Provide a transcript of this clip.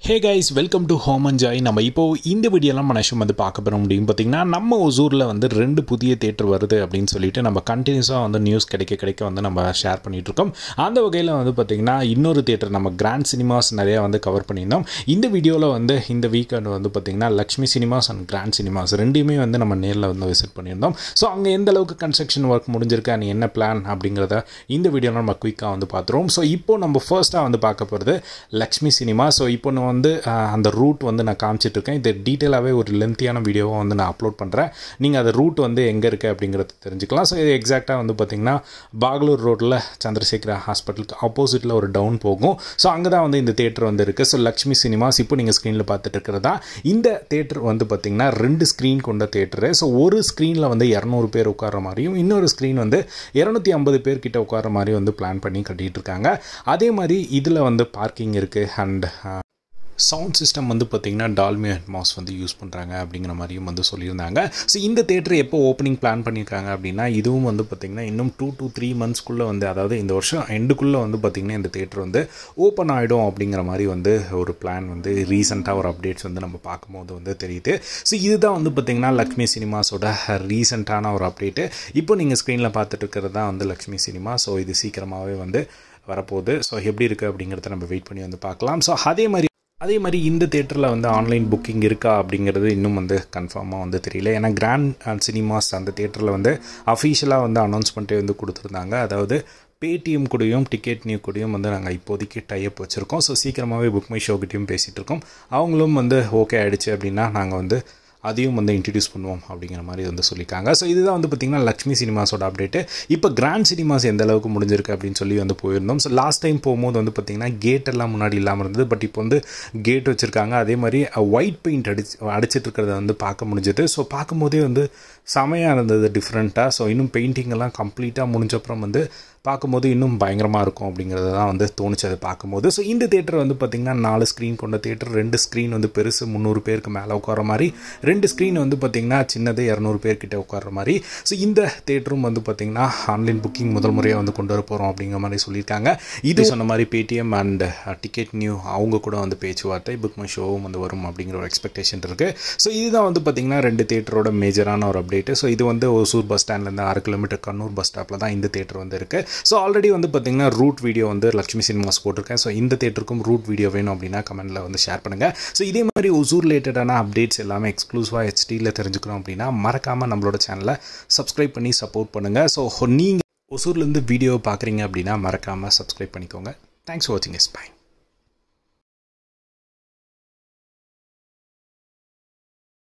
hey guys welcome to home and joy நம்ம இப்போ இந்த வீடியோலாம் மனுஷன் வந்து பார்க்க பெற முடியும் பார்த்தீங்கன்னா நம்ம ஒசூரில் வந்து ரெண்டு புதிய தேட்டர் வருது அப்படின்னு சொல்லிட்டு நம்ம கண்டினியூஸாக வந்து நியூஸ் கிடைக்க கிடைக்க வந்து நம்ம ஷேர் பண்ணிட்டு இருக்கோம் அந்த வகையில் வந்து பார்த்திங்கன்னா இன்னொரு தேட்டர் நம்ம கிராண்ட் சினிமாஸ் நிறையா வந்து கவர் பண்ணியிருந்தோம் இந்த வீடியோவில் வந்து இந்த வீக்கெண்ட் வந்து பார்த்திங்கன்னா Lakshmi cinemas and grand cinemas ரெண்டுமே வந்து நம்ம நேரில் வந்து விசிட் பண்ணியிருந்தோம் ஸோ அங்கே எந்த அளவுக்கு கன்ஸ்ட்ரக்ஷன் ஒர்க் முடிஞ்சிருக்கு அண்ட் என்ன பிளான் அப்படிங்கிறத இந்த வீடியோவில் நம்ம குயிக்காக வந்து பார்த்துருவோம் ஸோ இப்போ நம்ம ஃபர்ஸ்ட்டாக வந்து பார்க்க போகிறது லக்ஷ்மி சினிமா ஸோ இப்போ நான் வந்து அஹ், அந்த ரூட் வந்து நான் காமிச்சிட்டு இருக்கேன் இது டீட்டெயிலாகவே ஒரு லென்த்தியான வீடியோவை வந்து நான் அப்லோட் பண்ணுறேன் நீங்கள் அந்த ரூட் வந்து எங்கே இருக்குது அப்படிங்கிறத தெரிஞ்சுக்கலாம் ஸோ இது எக்ஸாக்டாக வந்து பார்த்திங்கன்னா பாகலூர் ரோட்டில் சந்திரசேகரா ஹாஸ்பிட்டலுக்கு ஆப்போசிட்டில் ஒரு டவுன் போகும் ஸோ அங்கே தான் வந்து இந்த தேட்டர் வந்து இருக்குது ஸோ லக்ஷ்மி சினிமாஸ் இப்போ நீங்கள் ஸ்க்ரீனில் பார்த்துட்டு இருக்கிறதா இந்த தேட்டர் வந்து பார்த்திங்கன்னா ரெண்டு ஸ்க்ரீன் கொண்ட தேட்டரு ஸோ ஒரு ஸ்க்ரீனில் வந்து இரநூறு பேர் உட்கார்ற மாதிரியும் இன்னொரு ஸ்க்ரீன் வந்து இரநூத்தி ஐம்பது பேர் கிட்ட உட்கார்ற மாதிரி வந்து பிளான் பண்ணி கட்டிகிட்டு இருக்காங்க அதே மாதிரி இதில் வந்து பார்க்கிங் இருக்குது அண்ட் சவுண்ட் சிஸ்டம் வந்து பார்த்திங்கன்னா டால்மி அட்மாஸ் வந்து யூஸ் பண்ணுறாங்க அப்படிங்கிற மாதிரியும் வந்து சொல்லியிருந்தாங்க ஸோ இந்த தேட்டர் எப்போ ஓப்பனிங் பிளான் பண்ணியிருக்காங்க அப்படின்னா இதுவும் வந்து பார்த்திங்கன்னா இன்னும் டூ to த்ரீ மந்த்ஸ்க்குள்ளே வந்து அதாவது இந்த வருஷம் எண்டுக்குள்ளே வந்து பார்த்திங்கன்னா இந்த தேட்டர் வந்து ஓப்பன் ஆகிடும் அப்படிங்கிற மாதிரி வந்து ஒரு பிளான் வந்து ரீசெண்டாக ஒரு அப்டேட்ஸ் வந்து நம்ம பார்க்கும்போது வந்து தெரியுது ஸோ இதுதான் வந்து பார்த்திங்கன்னா லக்ஷ்மி சினிமாஸோட ரீசெண்டான ஒரு அப்டேட்டு இப்போ நீங்கள் ஸ்க்ரீனில் பார்த்துட்டு இருக்கிறது தான் வந்து லக்ஷ்மி சினிமா ஸோ இது சீக்கிரமாகவே வந்து வரப்போகுது ஸோ எப்படி இருக்குது அப்படிங்கிறத நம்ம வெயிட் பண்ணி வந்து பார்க்கலாம் ஸோ அதே மாதிரி அதே மாதிரி இந்த தேட்டரில் வந்து ஆன்லைன் புக்கிங் இருக்கா அப்படிங்கிறது இன்னும் வந்து கன்ஃபார்மாக வந்து தெரியல ஏன்னா கிராண்ட் சினிமாஸ் அந்த தேட்டரில் வந்து அஃபீஷியலாக வந்து அனௌன்ஸ்மெண்ட்டே வந்து கொடுத்துருந்தாங்க அதாவது பேடிஎம் கூடயும் டிக்கெட் நியூ கூடயும் வந்து நாங்கள் இப்போதைக்கு டைப் வச்சுருக்கோம் ஸோ சீக்கிரமாகவே புக் மை ஷோக்கிட்டையும் பேசிகிட்டு இருக்கோம் அவங்களும் வந்து ஓகே ஆயிடுச்சு அப்படின்னா நாங்கள் வந்து அதையும் வந்து இன்ட்ரடியூஸ் பண்ணுவோம் அப்படிங்கிற மாதிரி வந்து சொல்லியிருக்காங்க ஸோ இதுதான் வந்து பார்த்திங்கன்னா லக்ஷ்மி சினிமாஸோட அப்டேட்டு இப்போ கிராண்ட் சினிமாஸ் எந்த அளவுக்கு முடிஞ்சிருக்கு அப்படின்னு சொல்லி வந்து போயிருந்தோம் ஸோ லாஸ்ட் டைம் போகும்போது வந்து பார்த்திங்கன்னா கேட் எல்லாம் முன்னாடி இல்லாமல் இருந்தது பட் இப்போ வந்து கேட் வச்சுருக்காங்க அதே மாதிரி ஒயிட் பெயிண்ட் அடிச்சு அடிச்சிட்டு இருக்கிறத வந்து பார்க்க முடிஞ்சது ஸோ பார்க்கும்போதே வந்து செமையாக இருந்தது டிஃப்ரெண்ட்டாக ஸோ இன்னும் பெயிண்டிங் எல்லாம் கம்ப்ளீட்டாக முடிஞ்சப்புறம் வந்து பார்க்கும்போது இன்னும் பயங்கரமாக இருக்கும் அப்படிங்கிறது தான் வந்து தோணுச்சு அதை பார்க்கும்போது ஸோ இந்த தேட்டர் வந்து பார்த்திங்கன்னா நாலு ஸ்க்ரீன் கொண்ட தேட்டர் ரெண்டு ஸ்க்ரீன் வந்து பெருசு முந்நூறு பேருக்கு மேலே உட்கார மாதிரி ரெண்டு ஸ்க்ரீன் வந்து பார்த்திங்கன்னா சின்னது இரநூறு பேர்கிட்ட உட்கார மாதிரி ஸோ இந்த தேட்டரும் வந்து பார்த்திங்கன்னா ஆன்லைன் புக்கிங் முதல் முறையாக வந்து கொண்டு வர போகிறோம் அப்படிங்கிற மாதிரி சொல்லியிருக்காங்க இது சொன்ன மாதிரி பேடிஎம் அண்ட் டிக்கெட் நியூ அவங்க கூட வந்து பேச்சுவார்த்தை புக் மை ஷோவும் வந்து வரும் அப்படிங்கிற ஒரு எக்ஸ்பெக்டேஷன் இருக்குது ஸோ இதுதான் வந்து பார்த்திங்கன்னா ரெண்டு தேட்டரோட மேஜரான ஒரு அப்டேட்டு ஸோ இது வந்து ஒசூர் பஸ் ஸ்டாண்ட்லேருந்து ஆறு கிலோமீட்டர் கண்ணூர் பஸ் ஸ்டாப்பில் தான் இந்த தேட்டர் வந்து இருக்குது ஸோ ஆல்ரெடி வந்து பார்த்திங்கன்னா ரூட் வீடியோ வந்து லக்ஷ்மி சினிமாஸ் போட்டிருக்கேன் ஸோ இந்த தேட்டருக்கும் ரூட் வீடியோ வேணும் அப்படின்னா கமெண்ட்டில் வந்து ஷேர் பண்ணுங்கள் ஸோ இதே மாதிரி ஒசூர் ரிலேட்டடான அப்டேட்ஸ் எல்லாமே எக்ஸ்க்ளூசிவாக ஹெச்டியில் தெரிஞ்சுக்கணும் அப்படின்னா மறக்காமல் நம்மளோட சேனலை சப்ஸ்கிரைப் பண்ணி சப்போர்ட் பண்ணுங்கள் ஸோ நீங்கள் ஒசூர்லேருந்து வீடியோ பார்க்குறீங்க அப்படின்னா மறக்காமல் சப்ஸ்கிரைப் பண்ணிக்கோங்க தேங்க்ஸ் ஃபார் வாட்சிங் எஸ் பை